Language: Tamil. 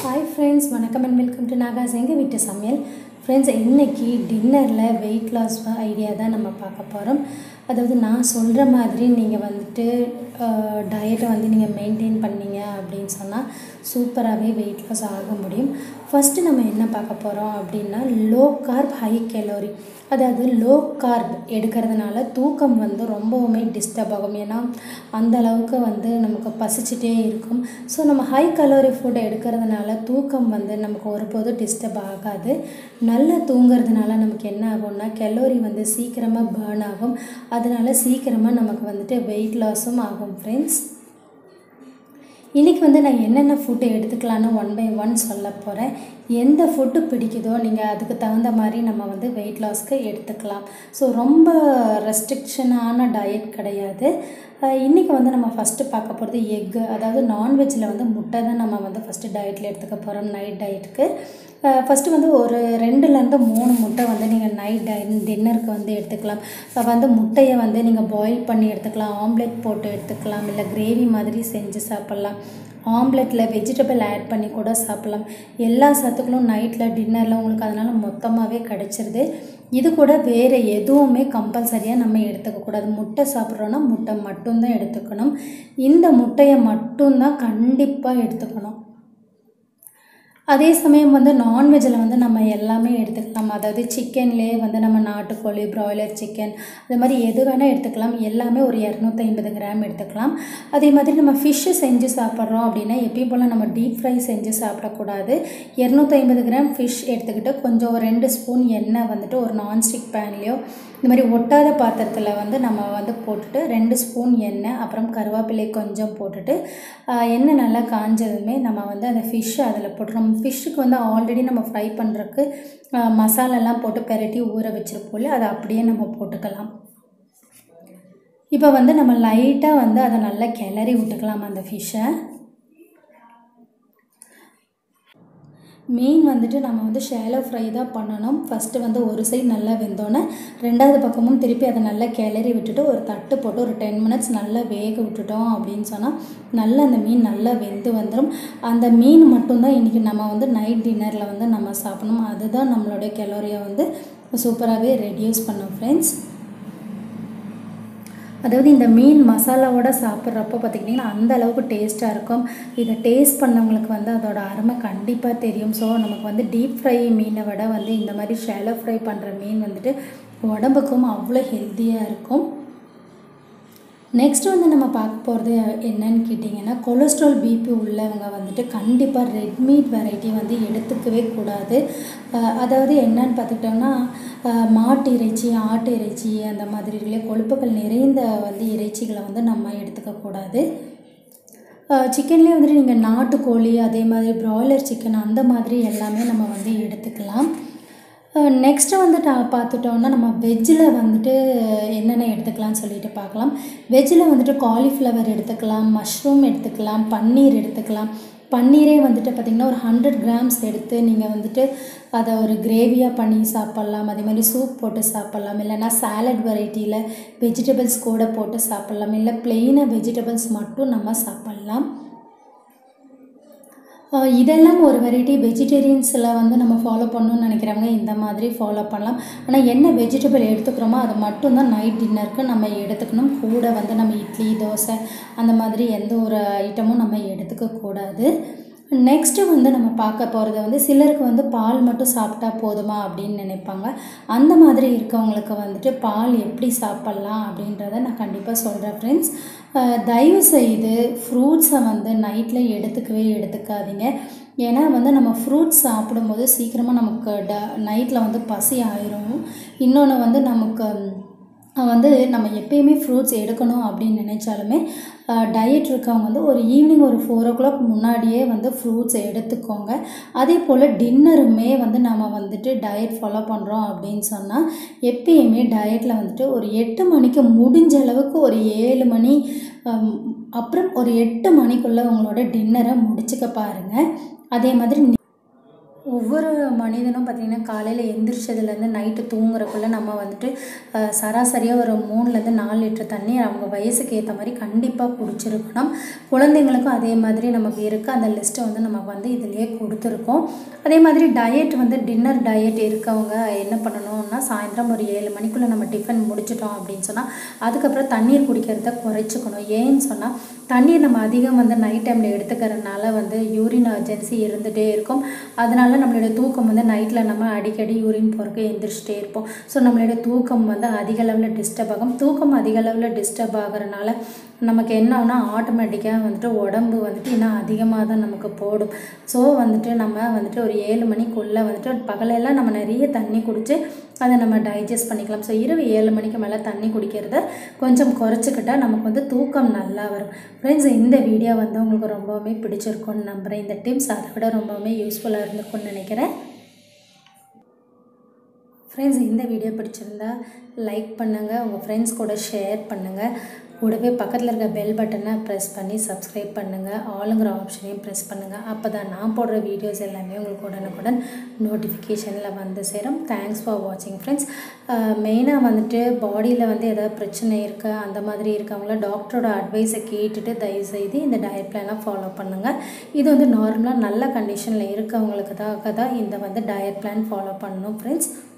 ஹாய் ஃப்ரெண்ட்ஸ் வணக்கம் அண்ட் வெல்கம் டு நாகாஸ் எங்கள் வீட்டு சமையல் ஃப்ரெண்ட்ஸ் இன்றைக்கி டின்னரில் வெயிட் லாஸ் ஐடியா தான் நம்ம பார்க்க போகிறோம் அதாவது நான் சொல்கிற மாதிரி நீங்கள் வந்துட்டு டயட்டை வந்து நீங்கள் மெயின்டைன் பண்ணீங்க அப்படின்னு சொன்னால் சூப்பராகவே வெயிட் லாஸ் ஆக முடியும் ஃபஸ்ட்டு நம்ம என்ன பார்க்க போகிறோம் அப்படின்னா லோ கார்ப் ஹை கேலோரி அதாவது லோ கார்ப் எடுக்கிறதுனால தூக்கம் வந்து ரொம்பவுமே டிஸ்டர்ப் ஆகும் ஏன்னா அந்த அளவுக்கு வந்து நமக்கு பசிச்சுட்டே இருக்கும் ஸோ நம்ம ஹை கலோரி ஃபுட் எடுக்கிறதுனால தூக்கம் வந்து நமக்கு ஒருபோதும் டிஸ்டர்ப் ஆகாது நல்லா தூங்குறதுனால நமக்கு என்ன ஆகும்னா கெலோரி வந்து சீக்கிரமாக பேர்ன் ஆகும் அதனால சீக்கிரமாக நமக்கு வந்துட்டு வெயிட் லாஸும் ஆகும் ஃப்ரெண்ட்ஸ் இன்றைக்கி வந்து நான் என்னென்ன ஃபுட்டு எடுத்துக்கலான்னு ஒன் பை ஒன் சொல்ல போகிறேன் எந்த ஃபுட்டு பிடிக்குதோ நீங்கள் அதுக்கு தகுந்த மாதிரி நம்ம வந்து வெயிட் லாஸ்க்கு எடுத்துக்கலாம் ஸோ ரொம்ப ரெஸ்ட்ரிக்ஷனான டயட் கிடையாது இன்றைக்கி வந்து நம்ம ஃபஸ்ட்டு பார்க்க போகிறது எக்கு அதாவது நான்வெஜ்ஜில் வந்து முட்டை தான் நம்ம வந்து ஃபஸ்ட்டு டயட்டில் எடுத்துக்க போகிறோம் நைட் டயட்டுக்கு ஃபஸ்ட்டு வந்து ஒரு ரெண்டுலேருந்து மூணு முட்டை வந்து நீங்கள் நைட் டை டின்னருக்கு வந்து எடுத்துக்கலாம் வந்து முட்டையை வந்து நீங்கள் பாயில் பண்ணி எடுத்துக்கலாம் ஆம்லெட் போட்டு எடுத்துக்கலாம் இல்லை கிரேவி மாதிரி செஞ்சு சாப்பிட்லாம் ஆம்லெட்டில் வெஜிடபிள் ஆட் பண்ணி கூட சாப்பிட்லாம் எல்லா சத்துக்களும் நைட்டில் டின்னரில் உங்களுக்கு அதனால் மொத்தமாகவே கிடச்சிருது இது கூட வேறு எதுவுமே கம்பல்சரியாக நம்ம எடுத்துக்கக்கூடாது முட்டை சாப்பிட்றோன்னா முட்டை மட்டும்தான் எடுத்துக்கணும் இந்த முட்டையை மட்டும்தான் கண்டிப்பாக எடுத்துக்கணும் அதே சமயம் வந்து நான்வெஜ்ஜில் வந்து நம்ம எல்லாமே எடுத்துக்கலாம் அதாவது சிக்கன்லேயே வந்து நம்ம நாட்டுக்கோழி ப்ராய்லர் சிக்கன் அது மாதிரி எது வேணால் எடுத்துக்கலாம் எல்லாமே ஒரு இரநூத்தி ஐம்பது கிராம் எடுத்துக்கலாம் அதே மாதிரி நம்ம ஃபிஷ்ஷு செஞ்சு சாப்பிட்றோம் அப்படின்னா எப்பயும் போல் நம்ம டீப் ஃப்ரை செஞ்சு சாப்பிடக்கூடாது இரநூத்தி ஐம்பது கிராம் ஃபிஷ் எடுத்துக்கிட்டு கொஞ்சம் ஒரு ரெண்டு ஸ்பூன் எண்ணெய் வந்துட்டு ஒரு நான்ஸ்டிக் பேன்லேயோ இந்த மாதிரி ஒட்டாத பாத்திரத்தில் வந்து நம்ம வந்து போட்டுட்டு ரெண்டு ஸ்பூன் எண்ணெய் அப்புறம் கருவேப்பிலை கொஞ்சம் போட்டுட்டு எண்ணெய் நல்லா காஞ்சதுமே நம்ம வந்து அந்த ஃபிஷ்ஷை அதில் போட்டுறோம் ஃபிஷ்ஷுக்கு வந்து ஆல்ரெடி நம்ம ஃப்ரை பண்ணுறதுக்கு மசாலாலாம் போட்டு பெரட்டி ஊற வச்சுருப்போம் அதை அப்படியே நம்ம போட்டுக்கலாம் இப்போ வந்து நம்ம லைட்டாக வந்து அதை நல்லா கிளறி விட்டுக்கலாம் அந்த ஃபிஷ்ஷை மீன் வந்துட்டு நம்ம வந்து ஷேலோ ஃப்ரை தான் பண்ணணும் ஃபஸ்ட்டு வந்து ஒரு சைடு நல்லா வெந்தோன்னே ரெண்டாவது பக்கமும் திருப்பி அதை நல்லா கிளறி விட்டுட்டு ஒரு தட்டு போட்டு ஒரு டென் மினிட்ஸ் நல்லா வேக விட்டுட்டோம் அப்படின்னு சொன்னால் நல்லா அந்த மீன் நல்லா வெந்து வந்துடும் அந்த மீன் மட்டும்தான் இன்றைக்கி நம்ம வந்து நைட் டின்னரில் வந்து நம்ம சாப்பிடணும் அதுதான் நம்மளுடைய கெலோரியை வந்து சூப்பராகவே ரெடியூஸ் பண்ணும் ஃப்ரெண்ட்ஸ் அதாவது இந்த மீன் மசாலாவோட சாப்பிட்றப்போ பார்த்திங்கன்னா அந்த அளவுக்கு டேஸ்ட்டாக இருக்கும் இதை டேஸ்ட் பண்ணவங்களுக்கு வந்து அதோட அருமை கண்டிப்பாக தெரியும் ஸோ நமக்கு வந்து டீப் ஃப்ரை மீனை விட வந்து இந்த மாதிரி ஷேலோ ஃப்ரை பண்ணுற மீன் வந்துட்டு உடம்புக்கும் அவ்வளோ ஹெல்த்தியாக இருக்கும் நெக்ஸ்ட் வந்து நம்ம பார்க்க போகிறது என்னன்னு கேட்டிங்கன்னா கொலஸ்ட்ரால் பிபி உள்ளவங்க வந்துட்டு கண்டிப்பாக ரெட் மீட் வெரைட்டி வந்து எடுத்துக்கவே கூடாது அதாவது என்னன்னு பார்த்துக்கிட்டோம்னா மாட்டு இறைச்சி ஆட்டு இறைச்சி அந்த மாதிரி கொழுப்புகள் நிறைந்த வந்து இறைச்சிகளை வந்து நம்ம எடுத்துக்கக்கூடாது சிக்கன்லேயே வந்துட்டு நீங்கள் நாட்டுக்கோழி அதே மாதிரி ப்ராய்லர் சிக்கன் அந்த மாதிரி எல்லாமே நம்ம வந்து எடுத்துக்கலாம் நெக்ஸ்ட்டு வந்துட்டு பார்த்துட்டோன்னா நம்ம வெஜ்ஜில் வந்துட்டு என்னென்ன எடுத்துக்கலாம்னு சொல்லிட்டு பார்க்கலாம் வெஜ்ஜில் வந்துட்டு காலிஃப்ளவர் எடுத்துக்கலாம் மஷ்ரூம் எடுத்துக்கலாம் பன்னீர் எடுத்துக்கலாம் பன்னீரே வந்துட்டு பார்த்திங்கன்னா ஒரு ஹண்ட்ரட் கிராம்ஸ் எடுத்து நீங்கள் வந்துட்டு அதை ஒரு கிரேவியாக பண்ணி சாப்பிட்லாம் அதே மாதிரி சூப் போட்டு சாப்பிட்லாம் இல்லைனா சாலட் வெரைட்டியில் வெஜிடபிள்ஸ் கூட போட்டு சாப்பிட்லாம் இல்லை பிளெயினாக வெஜிடபிள்ஸ் மட்டும் நம்ம சாப்பிட்லாம் இதெல்லாம் ஒரு வெரைட்டி வெஜிடேரியன்ஸில் வந்து நம்ம ஃபாலோ பண்ணணும்னு நினைக்கிறவங்க இந்த மாதிரி ஃபாலோ பண்ணலாம் ஆனால் என்ன வெஜிடபிள் எடுத்துக்கிறோமோ அதை மட்டும்தான் நைட் டின்னருக்கு நம்ம எடுத்துக்கணும் கூட வந்து நம்ம இட்லி தோசை அந்த மாதிரி எந்த ஒரு ஐட்டமும் நம்ம எடுத்துக்கக்கூடாது நெக்ஸ்ட்டு வந்து நம்ம பார்க்க போகிறது வந்து சிலருக்கு வந்து பால் மட்டும் சாப்பிட்டா போதுமா அப்படின்னு நினைப்பாங்க அந்த மாதிரி இருக்கவங்களுக்கு வந்துட்டு பால் எப்படி சாப்பிட்லாம் அப்படின்றத நான் கண்டிப்பாக சொல்கிறேன் ஃப்ரெண்ட்ஸ் தயவு செய்து ஃப்ரூட்ஸை வந்து நைட்டில் எடுத்துக்கவே எடுத்துக்காதீங்க ஏன்னா வந்து நம்ம ஃப்ரூட்ஸ் சாப்பிடும்போது சீக்கிரமாக நமக்கு ட நைட்டில் வந்து பசி ஆயிரும் இன்னொன்று வந்து நமக்கு வந்து நம்ம எப்பயுமே ஃப்ரூட்ஸ் எடுக்கணும் அப்படின்னு நினச்சாலுமே டயட் இருக்கவங்க வந்து ஒரு ஈவினிங் ஒரு ஃபோர் ஓ கிளாக் முன்னாடியே வந்து ஃப்ரூட்ஸ் எடுத்துக்கோங்க அதே போல் டின்னருமே வந்து நம்ம வந்துட்டு டயட் ஃபாலோ பண்ணுறோம் அப்படின்னு சொன்னால் எப்பயுமே டயட்டில் வந்துட்டு ஒரு எட்டு மணிக்கு முடிஞ்ச அளவுக்கு ஒரு ஏழு மணி அப்புறம் ஒரு எட்டு மணிக்குள்ளே உங்களோட டின்னரை முடிச்சுக்க பாருங்கள் அதே மாதிரி ஒவ்வொரு மனிதனும் பார்த்திங்கன்னா காலையில் எந்திரிச்சதுலேருந்து நைட்டு தூங்குறக்குள்ளே நம்ம வந்துட்டு அஹ், சராசரியாக ஒரு மூணுலேருந்து நாலு லிட்டர் தண்ணி அவங்க வயசுக்கு ஏற்ற மாதிரி கண்டிப்பாக குடிச்சிருக்கணும் குழந்தைங்களுக்கும் அதே மாதிரி நமக்கு இருக்குது அந்த லிஸ்ட்டை வந்து நம்ம வந்து இதிலேயே கொடுத்துருக்கோம் அதே மாதிரி டயட் வந்து டின்னர் டயட் இருக்கவங்க என்ன பண்ணணும்னா சாயந்தரம் ஒரு ஏழு மணிக்குள்ளே நம்ம டிஃபன் முடிச்சிட்டோம் அப்படின்னு சொன்னால் அதுக்கப்புறம் தண்ணீர் குடிக்கிறத குறைச்சிக்கணும் ஏன்னு சொன்னால் தண்ணீர் நம்ம அதிகம் வந்து நைட் டைமில் எடுத்துக்கிறதுனால வந்து யூரின் அர்ஜென்சி இருந்துகிட்டே இருக்கும் அதனால நம்மளுடைய தூக்கம் வந்து நைட்டில் நம்ம அடிக்கடி யூரின் போகிறக்கு எந்திரிச்சிட்டே இருப்போம் ஸோ நம்மளுடைய தூக்கம் வந்து அதிக அளவில் டிஸ்டர்ப் ஆகும் தூக்கம் அதிக அளவில் டிஸ்டர்ப் ஆகிறனால நமக்கு என்ன ஆகுனா ஆட்டோமேட்டிக்காக வந்துட்டு உடம்பு வந்துட்டு இன்னும் அதிகமாக தான் நமக்கு போடும் ஸோ வந்துட்டு நம்ம வந்துட்டு ஒரு ஏழு மணிக்குள்ளே வந்துட்டு பகலெல்லாம் நம்ம நிறைய தண்ணி குடித்து அதை நம்ம டைஜஸ்ட் பண்ணிக்கலாம் ஸோ இரவு ஏழு மணிக்கு மேலே தண்ணி குடிக்கிறத கொஞ்சம் குறைச்சிக்கிட்டா நமக்கு வந்து தூக்கம் நல்லா வரும் ஃப்ரெண்ட்ஸ் இந்த வீடியோ வந்து உங்களுக்கு ரொம்பவுமே பிடிச்சிருக்கும்னு நம்புகிறேன் இந்த டிப்ஸ் அதை விட ரொம்பவுமே யூஸ்ஃபுல்லாக இருந்திருக்கும்னு நினைக்கிறேன் ஃப்ரெண்ட்ஸ் இந்த வீடியோ பிடிச்சிருந்தா லைக் பண்ணுங்கள் உங்கள் ஃப்ரெண்ட்ஸ் கூட ஷேர் பண்ணுங்கள் கூடவே பக்கத்தில் இருக்க பெல் பட்டனை ப்ரெஸ் பண்ணி சப்ஸ்கிரைப் பண்ணுங்கள் ஆளுங்கிற ஆப்ஷனையும் ப்ரெஸ் பண்ணுங்கள் அப்போ தான் நான் போடுற வீடியோஸ் எல்லாமே உங்களுக்கு உடனுக்குடன் நோட்டிஃபிகேஷனில் வந்து சேரும் தேங்க்ஸ் ஃபார் வாட்சிங் ஃப்ரெண்ட்ஸ் மெயினாக வந்துட்டு பாடியில் வந்து ஏதாவது பிரச்சனை இருக்கா அந்த மாதிரி இருக்கவங்கள டாக்டரோட அட்வைஸை கேட்டுட்டு தயவுசெய்து இந்த டயட் பிளானை ஃபாலோ பண்ணுங்கள் இது வந்து நார்மலாக நல்ல கண்டிஷனில் இருக்கவங்களுக்கு தான் தான் இந்த வந்து டயட் பிளான் ஃபாலோ பண்ணணும் ஃப்ரெண்ட்ஸ்